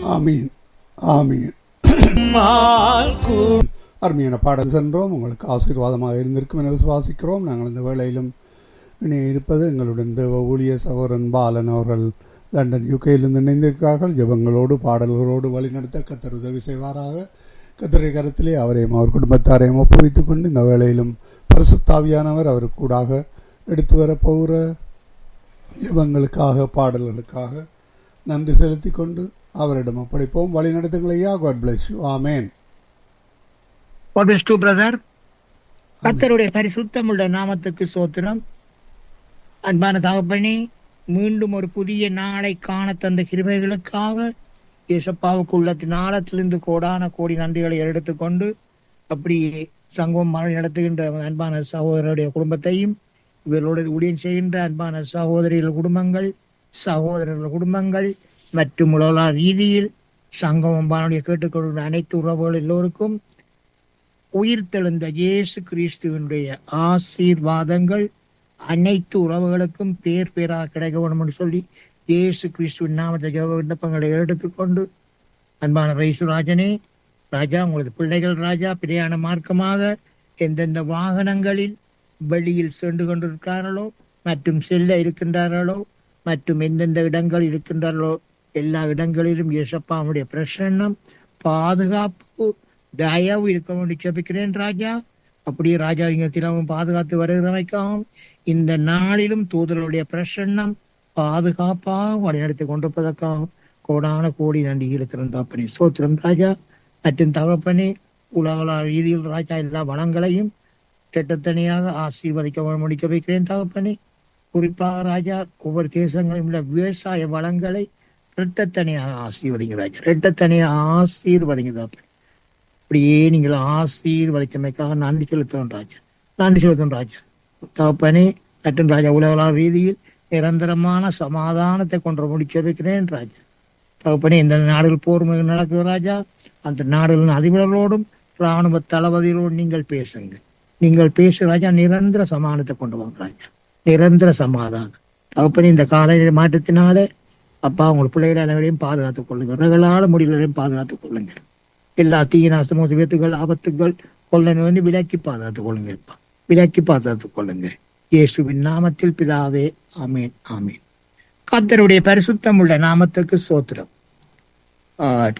ஆமீன் ஆமீன் அருமையான பாடல் சென்றோம் உங்களுக்கு ஆசீர்வாதமாக இருந்திருக்கும் என விசுவாசிக்கிறோம் நாங்கள் இந்த வேளையிலும் இணைய இருப்பது எங்களுடன் தேவ ஊழிய சகோதரன் பாலன் அவர்கள் லண்டன் யூகேயிலிருந்து இணைந்திருக்கிறார்கள் ஜெபங்களோடு பாடல்களோடு வழிநடத்த கத்தர் உதவி செய்வாராக கத்தரை கரத்திலே அவரையும் அவர் குடும்பத்தாரையும் ஒப்புவித்துக் கொண்டு இந்த வேளையிலும் பரிசுத்தாவியானவர் அவருக்கு கூடாக எடுத்து வரப்போகிற ஜெபங்களுக்காக பாடல்களுக்காக நன்றி செலுத்தி கொண்டு அவரிடம் ஒப்படைப்போம் வழி நடத்துங்களையா God bless you amen God bless you, brother. கர்த்தருடைய பரிசுத்தமுள்ள நாமத்துக்கு சோத்திரம் அன்பான தகப்பனே மீண்டும் ஒரு புதிய நாளை காண தந்த கிருபைகளுக்காக இயேசப்பாவுக்கு உள்ளத்தின் ஆழத்திலிருந்து கோடான கோடி நன்றிகளை எடுத்துக்கொண்டு அப்படியே சங்கமம் மழை நடத்துகின்ற அன்பான சகோதரருடைய குடும்பத்தையும் இவர்களோடு ஊழியம் செய்கின்ற அன்பான சகோதரிகள் குடும்பங்கள் சகோதரர்கள் குடும்பங்கள் மற்றும் உலக ரீதியில் சங்கமம் பானுடைய கேட்டுக்கொள்கின்ற அனைத்து உறவுகள் எல்லோருக்கும் உயிர்த்தெழுந்த இயேசு கிறிஸ்துவனுடைய ஆசீர்வாதங்கள் அனைத்து உறவுகளுக்கும் பேர் பேராக கிடைக்க வேண்டும் என்று சொல்லி இயேசு கிறிஸ்துவின் நாமத்தை ஜெப விண்ணப்பங்களை எடுத்துக்கொண்டு அன்பான ரைசுராஜனே ராஜா உங்களது பிள்ளைகள் ராஜா பிரயாண மார்க்கமாக எந்தெந்த வாகனங்களில் வெளியில் சென்று கொண்டிருக்கிறார்களோ மற்றும் செல்ல இருக்கின்றார்களோ மற்றும் எந்தெந்த இடங்கள் இருக்கின்றார்களோ எல்லா இடங்களிலும் இயேசப்பாவுடைய பிரசன்னம் பாதுகாப்பு தயவு இருக்க வேண்டி ஜெபிக்கிறேன் ராஜா அப்படியே ராஜா இங்க தினமும் பாதுகாத்து வருகிறமைக்காகவும் இந்த நாளிலும் தூதர்களுடைய பிரசன்னம் பாதுகாப்பாக வழிநடத்தி கொண்டிருப்பதற்காகவும் கோடான கோடி நன்றி இருக்கிறேன் தகப்பனே சோத்திரம் ராஜா மற்றும் தகப்பனே உலகள ரீதியில் ராஜா எல்லா வளங்களையும் திட்டத்தனியாக ஆசீர்வதிக்க முடிக்க வைக்கிறேன் தகப்பனே குறிப்பாக ராஜா ஒவ்வொரு தேசங்களிலும் உள்ள விவசாய வளங்களை இரட்டத்தனியாக ஆசீர்வதிங்க ராஜா இரட்டத்தனியாக ஆசீர்வதிங்க தகப்பனே அப்படியே நீங்கள் ஆசீர்வதித்தமைக்காக நன்றி செலுத்துவோம் ராஜா நன்றி செலுத்தும் ராஜா தகப்பனே மற்றும் ராஜா உலகளா ரீதியில் நிரந்தரமான சமாதானத்தை கொண்டு முடிச்சு வைக்கிறேன் ராஜா தகப்பனே இந்த நாடுகள் போர் நடக்குது ராஜா அந்த நாடுகளின் அதிபர்களோடும் ராணுவ தளபதிகளோடும் நீங்கள் பேசுங்க நீங்கள் பேசு ராஜா நிரந்தர சமாதானத்தை கொண்டு வாங்க ராஜா நிரந்தர சமாதானம் தகப்பனே இந்த காலநிலை மாற்றத்தினால அப்பா உங்கள் பிள்ளைகளை அனைவரையும் பாதுகாத்துக் கொள்ளுங்க ரகளால முடிவுகளையும் பாதுகாத்துக் கொள்ளுங்க எல்லா தீயநாசமோ விபத்துகள் ஆபத்துகள் கொள்ள வந்து விலக்கி பாதுகாத்துக் கொள்ளுங்க விலக்கி பாதுகாத்துக் கொள்ளுங்க இயேசுவின் நாமத்தில் பிதாவே ஆமேன் ஆமேன் கத்தருடைய பரிசுத்தம் உள்ள நாமத்துக்கு சோத்திரம்